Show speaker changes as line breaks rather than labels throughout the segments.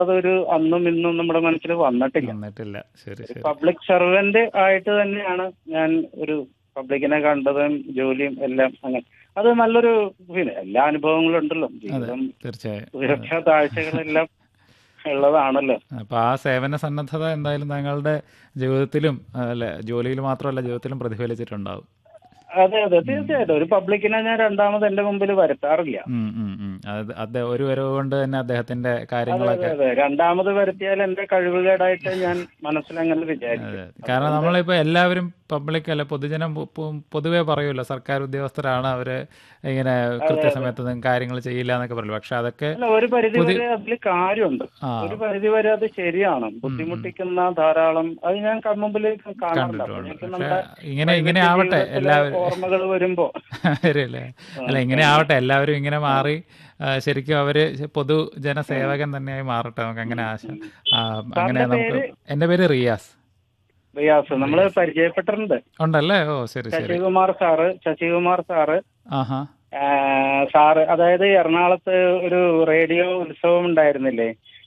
അതൊരു അന്നും ഇന്നും നമ്മുടെ മനസ്സിൽ വന്നിട്ടില്ല
വന്നിട്ടില്ല ശരി ശരി
പബ്ലിക് സർവന്റ് ആയിട്ട് തന്നെയാണ് ഞാൻ ഒരു പബ്ലിക്കിനെ കണ്ടതും ജോലിയും എല്ലാം അങ്ങനെ അത് നല്ലൊരു പിന്നെ എല്ലാ അനുഭവങ്ങളും ഉണ്ടല്ലോ
അതെ
ജീവിതം
തീർച്ചയായും
ഉയർച്ച താഴ്ചകളെല്ലാം ഉള്ളതാണല്ലോ
അപ്പൊ ആ സേവന സന്നദ്ധത എന്തായാലും താങ്കളുടെ ജീവിതത്തിലും അല്ലെ ജോലിയിൽ മാത്രമല്ല ജീവിതത്തിലും പ്രതിഫലിച്ചിട്ടുണ്ടാവും
അതെ അതെ തീർച്ചയായിട്ടും ഒരു പബ്ലിക്കിനെ ഞാൻ രണ്ടാമത് എന്റെ മുമ്പിൽ വരുത്താറില്ല
ഉം, ഉം, ഉം. അത് അദ്ദേഹം ഒരു വരവ് കൊണ്ട് തന്നെ അദ്ദേഹത്തിന്റെ
അതെ
കാര്യങ്ങളൊക്കെ
അതെ അതെ രണ്ടാമത് വരുത്തിയാൽ എന്റെ കഴിവുകേടായിട്ട് ഞാൻ മനസ്സിലങ്ങനെ വിചാരിക്കും
അതെ കാരണം നമ്മളിപ്പോ എല്ലാവരും പബ്ലിക് അല്ല പൊതുജനം പൊ- പൊ- പൊതുവെ പറയുമല്ലോ സർക്കാർ ഉദ്യോഗസ്ഥരാണ് അവര് ഇങ്ങനെ കൃത്യസമയത്ത് കാര്യങ്ങൾ ചെയ്യില്ല എന്നൊക്കെ പറയും പക്ഷെ അതൊക്കെ
അല്ല ഒരു പരിധി വരെ അതിൽ കാര്യമുണ്ട്
ആ
ഒരു പരിധി വരെ അത് ശരിയാണ് ബുദ്ധിമുട്ടിക്കുന്ന ധാരാളം അത് ഞാൻ കൺമുമ്പിൽ കാണാറുണ്ട്
കണ്ടിട്ടുണ്ട്
അപ്പോഴേക്കും
പക്ഷെ
നമ്മുടെ
ഇങ്ങനെ ഇങ്ങനെ ആവട്ടെ എല്ലാവരും
ഓർമ്മകൾ വരുമ്പോ
ശരിയല്ലേ അല്ല ഇങ്ങനെ ആവട്ടെ എല്ലാവരും ഇങ്ങനെ മാറി ആ, ശരിക്കും അവര് പൊതുജന സേവകൻ തന്നെയായി മാറട്ടെ നമുക്ക് അങ്ങനെ ആശ ആ, അങ്ങനെ നമുക്ക് എന്റെ പേര് റിയാസ്
റിയാസ് നമ്മള് പരിചയപ്പെട്ടിട്ടുണ്ട്
ഉണ്ടല്ലേ ഓ ശരി ശരി
ശശികുമാർ സാറ് ശശികുമാർ സാറ്
ആഹാ
ആ, സാറ് അതായത് എറണാകുളത്ത് ഒരു റേഡിയോ ഉത്സവം ഉണ്ടായിരുന്നില്ലേ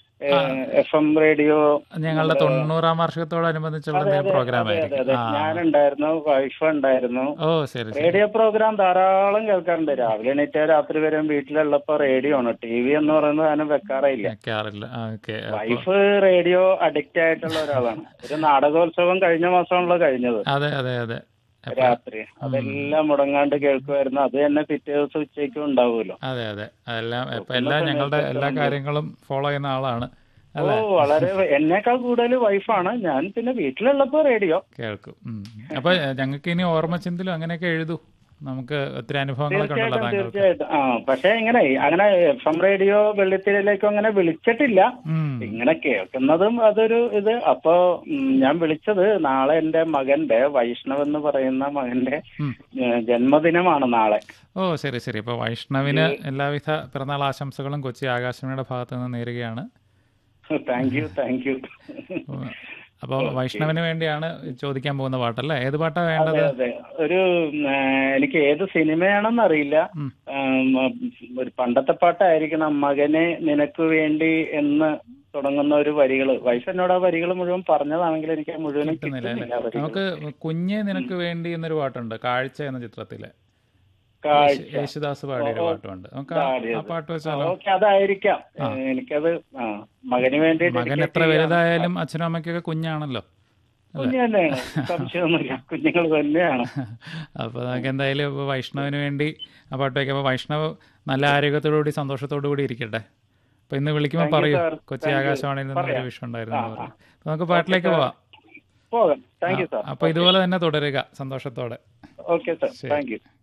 എഫ് എം റേഡിയോ
ഞങ്ങളുടെ തൊണ്ണൂറാം വാർഷികത്തോടനുബന്ധിച്ചുള്ള പ്രോഗ്രാം
അതെ അതെ
ആയിരിക്കും ആ
ഞാനുണ്ടായിരുന്നു വൈഫ് ഉണ്ടായിരുന്നു
ഓ ശരി ശരി
റേഡിയോ പ്രോഗ്രാം ധാരാളം കേൾക്കാറുണ്ട് രാവിലെ എണീറ്റ് രാത്രി വരെ വീട്ടിലുള്ളപ്പോ റേഡിയോ ആണ് ടി വി എന്ന് പറയുന്നത് അതിനെ വെക്കാറില്ല
വെക്കാറില്ല ഓക്കെ
വൈഫ് റേഡിയോ അഡിക്റ്റ് ആയിട്ടുള്ള ഒരാളാണ് ഒരു നാടകോത്സവം കഴിഞ്ഞ മാസമാണല്ലോ കഴിഞ്ഞത്
അതെ അതെ അതെ അപ്പൊ-
രാത്രി അതെല്ലാം മുടങ്ങാണ്ട് കേൾക്കുമായിരുന്നു അത് തന്നെ പിറ്റേ ദിവസം ഉച്ചയ്ക്കും ഉണ്ടാവുമല്ലോ
അതെ അതെ അതെല്ലാം ഇപ്പൊ എല്ലാം ഞങ്ങളുടെ എല്ലാ കാര്യങ്ങളും ഫോളോ ചെയ്യുന്ന ആളാണ്
ഓ വളരെ എന്നേക്കാൾ കൂടുതൽ വൈഫാണ് ഞാൻ പിന്നെ വീട്ടിലുള്ളപ്പോ റേഡിയോ
കേൾക്കും ഉം. അപ്പൊ ഞങ്ങൾക്ക് ഇനി ഓർമ്മചിന്തലും അങ്ങനെയൊക്കെ എഴുതൂ നമുക്ക് ഒത്തിരി അനുഭവങ്ങളൊക്കെ ഉണ്ടല്ലോ
തീർച്ചയായിട്ടും
താങ്കൾക്ക്
തീർച്ചയായിട്ടും ആ പക്ഷെ ഇങ്ങനെ അങ്ങനെ എഫ് എം റേഡിയോ വെള്ളിത്തിരയിലേക്കും അങ്ങനെ വിളിച്ചിട്ടില്ല
ഉം.
ഇങ്ങനെ കേൾക്കുന്നതും അതൊരു ഇത് അപ്പോ ഉം, ഞാൻ വിളിച്ചത് നാളെ എന്റെ മകന്റെ വൈഷ്ണവ് എന്ന് പറയുന്ന മകന്റെ
ഉം.
ഏ, ജന്മദിനമാണ് നാളെ
ഓ ശരി ശരി ഇപ്പൊ വൈഷ്ണവിന് എല്ലാവിധ പിറന്നാൾ ആശംസകളും കൊച്ചി ആകാശവാണിയുടെ ഭാഗത്ത് നിന്ന് നേരുകയാണ്
താങ്ക് യു താങ്ക് യു
അപ്പോൾ വൈഷ്ണവിന് വേണ്ടിയാണ് ചോദിക്കാൻ പോകുന്ന പാട്ടല്ലേ ഏത് പാട്ടാ വേണ്ടത്
അതെ അതെ ഒരു ഉം, ഏ, എനിക്ക് ഏത് സിനിമയാണെന്ന് അറിയില്ല
ഉം.
ഉം, ഒരു പണ്ടത്തെ പാട്ടായിരിക്കണം മകനെ നിനക്ക് വേണ്ടി എന്ന് തുടങ്ങുന്ന ഒരു വരികള് വൈഫ് എന്നോട് ആ വരികൾ മുഴുവൻ പറഞ്ഞതാണെങ്കിൽ എനിക്ക് ആ മുഴുവനും
കിട്ടുന്നില്ല അല്ലേ
കിട്ടുന്നില്ല ആ വരികൾ.
നമുക്ക് കുഞ്ഞെ നിനക്ക് വേണ്ടി എന്നൊരു പാട്ടുണ്ട് കാഴ്ച എന്ന ചിത്രത്തിലെ
കാഴ്ച
യേശുദാസ് പാടിയ ഒരു പാട്ടുമുണ്ട് നമുക്ക് ആ- ആ പാട്ട് വെച്ചാലോ
ഓക്കെ അതായിരിക്കാം ഏ, എനിക്കത് ആ മകന് വേണ്ടി
മകൻ എത്ര വലുതായാലും അച്ഛനും അമ്മയ്ക്കൊക്കെ കുഞ്ഞാണല്ലോ
കുഞ്ഞു തന്നെയാണ് സംശയമൊന്നുമില്ല കുഞ്ഞുങ്ങൾ തന്നെയാണ്
അപ്പോൾ നമുക്ക് എന്തായാലും ഇപ്പോൾ വൈഷ്ണവിന് വേണ്ടി ആ പാട്ട് വയ്ക്കുമ്പോൾ വൈഷ്ണവ് നല്ല ആരോഗ്യത്തോടുകൂടി സന്തോഷത്തോടു കൂടി ഇരിക്കട്ടെ അപ്പോൾ ഇന്ന് വിളിക്കുമ്പോൾ
Thank you,
പറയൂ
sir.
Kochi
Thank you.
ആകാശവാണിയിൽ നിന്ന് ഒരു
പറയാം.
വിഷയം ഉണ്ടായിരുന്നു എന്ന്
ആ,
പറയും അപ്പോൾ നമുക്ക് പാട്ടിലേക്ക്
sir.
പോവാം
പോകാം താങ്ക് യു സാർ
അപ്പോൾ ഇതുപോലെ തന്നെ തുടരുക സന്തോഷത്തോടെ
ഓക്കെ സാർ താങ്ക് യു